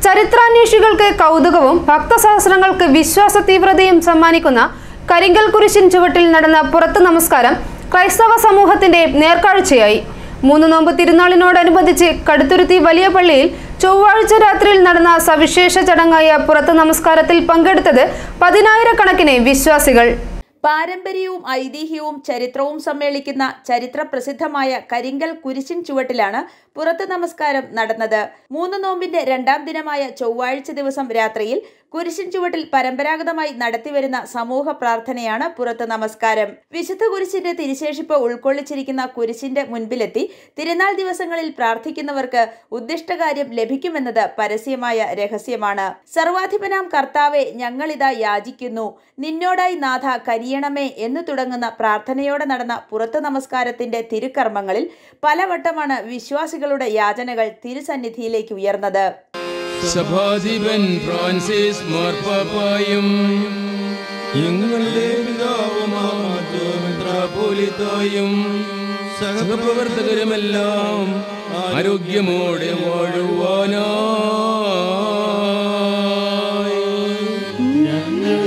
ചരിത്രാന്വേഷികൾക്ക് കൗതുകവും ഭക്തസഹസ്രങ്ങൾക്ക് വിശ്വാസ തീവ്രതയും സമ്മാനിക്കുന്ന കരിങ്കൽ കുരിശിൻ ചുവട്ടിൽ നടന്ന പുറത്ത് നമസ്കാരം ക്രൈസ്തവ സമൂഹത്തിന്റെ നേർക്കാഴ്ചയായി മൂന്ന് നോമ്പ് തിരുനാളിനോടനുബന്ധിച്ച് കടുത്തുരുത്തി വലിയ പള്ളിയിൽ ചൊവ്വാഴ്ച രാത്രിയിൽ നടന്ന സവിശേഷ ചടങ്ങായ പുറത്ത് നമസ്കാരത്തിൽ പങ്കെടുത്തത് പതിനായിരക്കണക്കിന് വിശ്വാസികൾ പാരമ്പര്യവും ഐതിഹ്യവും ചരിത്രവും സമ്മേളിക്കുന്ന ചരിത്ര പ്രസിദ്ധമായ കരിങ്കൽ കുരിശിൻ ചുവട്ടിലാണ് പുറത്ത് നമസ്കാരം നടന്നത് മൂന്ന് നോമ്പിന്റെ രണ്ടാം ദിനമായ ചൊവ്വാഴ്ച ദിവസം രാത്രിയിൽ കുരിശിൻ ചുവട്ടിൽ പരമ്പരാഗതമായി നടത്തിവരുന്ന സമൂഹ പ്രാർത്ഥനയാണ് പുറത്ത് നമസ്കാരം വിശുദ്ധ കുരിശിന്റെ തിരിശേഷിപ്പ് ഉൾക്കൊള്ളിച്ചിരിക്കുന്ന കുരിശിന്റെ മുൻപിലെത്തി തിരുനാൾ ദിവസങ്ങളിൽ പ്രാർത്ഥിക്കുന്നവർക്ക് ഉദ്ദിഷ്ടകാര്യം ലഭിക്കുമെന്നത് പരസ്യമായ രഹസ്യമാണ് സർവാധിപനാം കർത്താവെ ഞങ്ങളിതാ യാചിക്കുന്നു നിന്നോടായി നാഥ കരിയണമേ എന്ന് തുടങ്ങുന്ന പ്രാർത്ഥനയോടെ നടന്ന പുറത്ത് നമസ്കാരത്തിന്റെ തിരുക്കർമ്മങ്ങളിൽ പലവട്ടമാണ് വിശ്വാസികളുടെ യാചനകൾ തിരുസന്നിധിയിലേക്ക് ഉയർന്നത് സഭാധിപൻ ഫ്രാൻസിസ് മാർപ്പാപ്പായും ഞങ്ങളുടെ പിതാവുമാപോലിത്തായും സഹപ്രവർത്തകരുമെല്ലാം ആരോഗ്യമോടെ വാഴുവാനായി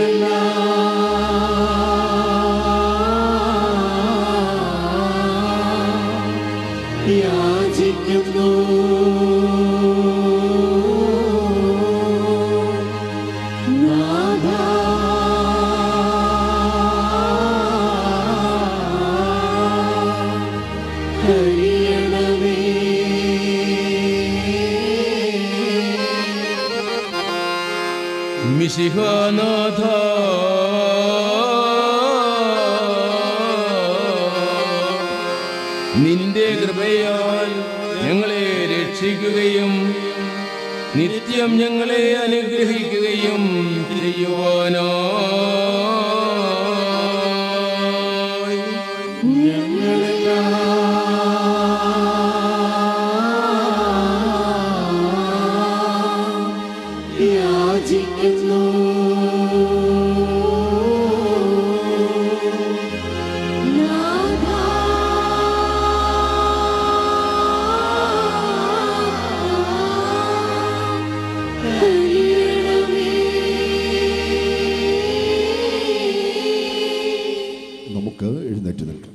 യാചിക്കുന്നു നാഥ ഹരിയണമേ മിശിഹാനാഥ നിന്റെ കൃപയാൽ ഞങ്ങളെ രക്ഷിക്കുകയും നിത്യം ഞങ്ങളെ അനുഗ്രഹിക്കുകയും ചെയ്യുവാനായി യാചിക്കുന്നു നാഥ ഹരിയണമേ നമുക്ക് എഴുന്നേറ്റ് നിൽക്കാം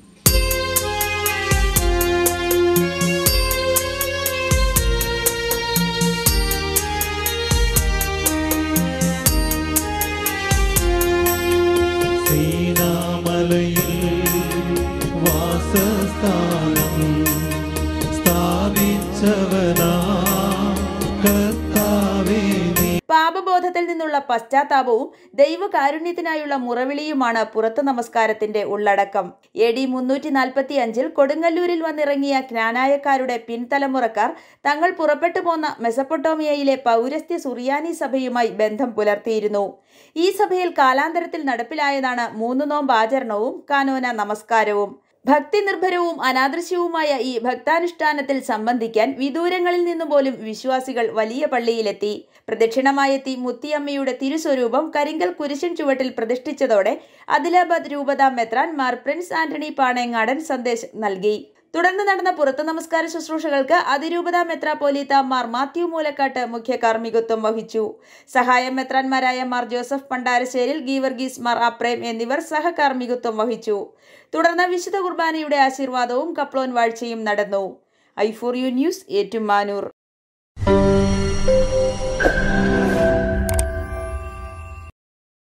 സീനാമലയിൽ വാസസ്ഥാനം സ്ഥാപിച്ചവനാ കർത്താവേ നീ പാപബോധത്തിൽ നിന്നുള്ള പശ്ചാത്താപവും ദൈവകാരുണ്യത്തിനായുള്ള മുറവിളിയുമാണ് പുറത്ത് നമസ്കാരത്തിന്റെ ഉള്ളടക്കം എ ഡി മുന്നൂറ്റി നാൽപ്പത്തി അഞ്ചിൽ കൊടുങ്ങല്ലൂരിൽ വന്നിറങ്ങിയ ജ്ഞാനായക്കാരുടെ പിൻതലമുറക്കാർ തങ്ങൾ പുറപ്പെട്ടു പോന്ന മെസപ്പൊട്ടോമിയയിലെ പൗരസ്ത്യ സുറിയാനി സഭയുമായി ബന്ധം പുലർത്തിയിരുന്നു ഈ സഭയിൽ കാലാന്തരത്തിൽ നടപ്പിലായതാണ് മൂന്ന് നോമ്പ് ആചരണവും കാനോന നമസ്കാരവും ഭക്തി നിർഭരവും അനാദൃശ്യവുമായ ഈ ഭക്താനുഷ്ഠാനത്തിൽ സംബന്ധിക്കാൻ വിദൂരങ്ങളിൽ നിന്നു പോലും വിശ്വാസികൾ വലിയ പള്ളിയിലെത്തി പ്രദക്ഷിണമായെത്തി മുത്തിയമ്മയുടെ തിരുസ്വരൂപം കരിങ്കൽ കുരിശൻ ചുവട്ടിൽ പ്രതിഷ്ഠിച്ചതോടെ ആദിലാബാദ് രൂപത മെത്രാൻ മാർ പ്രിൻസ് ആന്റണി പാണേങ്ങാടൻ സന്ദേശം നൽകി തുടർന്ന് നടന്ന പുറത്തു നമസ്കാര ശുശ്രൂഷകൾക്ക് അതിരൂപത മെത്രാപോലീത്ത മാർ മാത്യു മൂലക്കാട്ട് മുഖ്യ കാർമ്മികത്വം വഹിച്ചു സഹായം മെത്രാൻമാരായ മാർ ജോസഫ് പണ്ടാരശ്ശേരിൽ ഗീവർഗീസ് മാർ അപ്രേം എന്നിവർ സഹകാർമ്മികത്വം വഹിച്ചു തുടർന്ന് വിശുദ്ധ കുർബാനയുടെ ആശീർവാദവും കപ്ലോൻ വാഴ്ചയും നടന്നു I four U news Ettumanoor